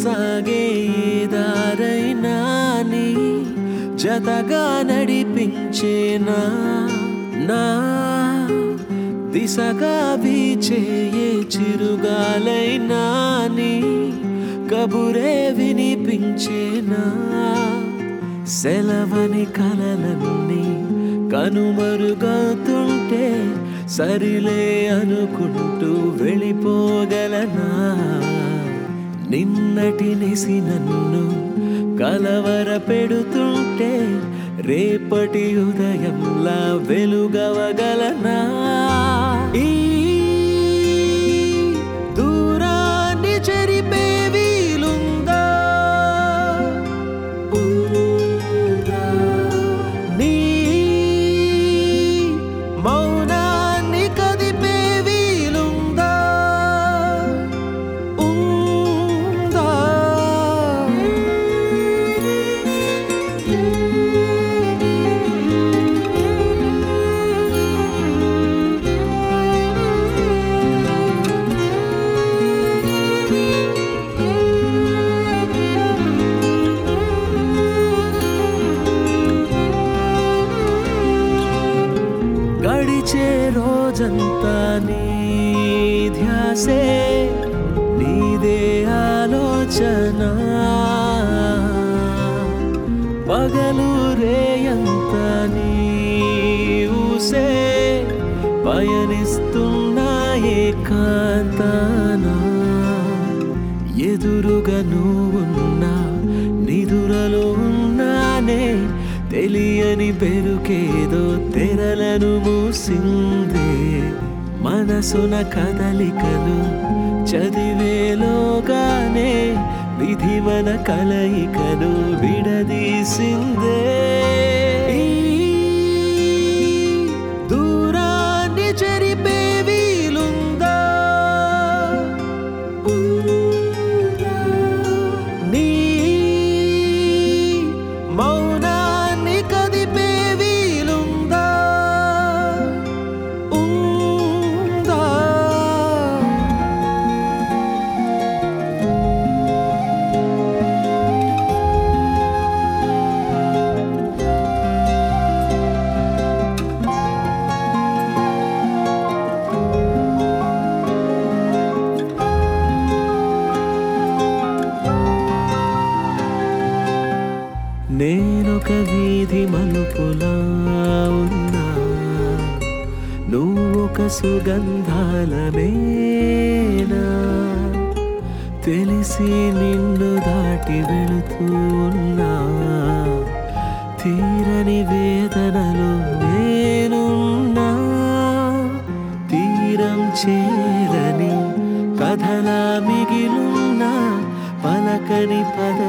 సాగే ఏ దారైనా నీ జతగా నడిపించేనా నా దిశగా వీచే ఏ చిరుగాలైనా నీ కబురే వినిపించేనా సెలవని కలలన్నీ కనుమరుగవుతుంటే సరిలే అనుకుంటూ వెళ్ళిపోగలనా నిన్నటి నిసి నన్ను కలవర పెడుతుంటే రేపటి ఉదయంలా వెలుగవగలనా ఈ దూరాన్ని చెరిపే వీలుందా ఉందా? నీ మౌనాన్ని కదిపే వీలుందా ఉందా గడిచే రోజంతా నీ ధ్యాసే నీదే ఆలోచన పగలు రేయంత నీ ఊసే పయనిస్తున్నా ఏకాంతానా ఎదురుగా నువ్వున్నా నిదురలో ఉన్నానే తెలియని పెరుకేదో తెరలను మూసిందే మనసున కదలికలు చదివేలోగానే విధి మన కలయికను విడదీసిందే ఈ దూరాన్ని చెరిపే వీలుందా నీ మౌనాన్ని కదిపే వీలుందా ఉందా నేనొక వీధి మలుపులా ఉన్నా నువ్వొక సుగంధాలమేనా తెలిసి నిన్ను దాటి వెళుతూ ఉన్నా తీరని వేదనలో నేనున్నా తీరం చేరని కథలా మిగిలున్నా పలకని పద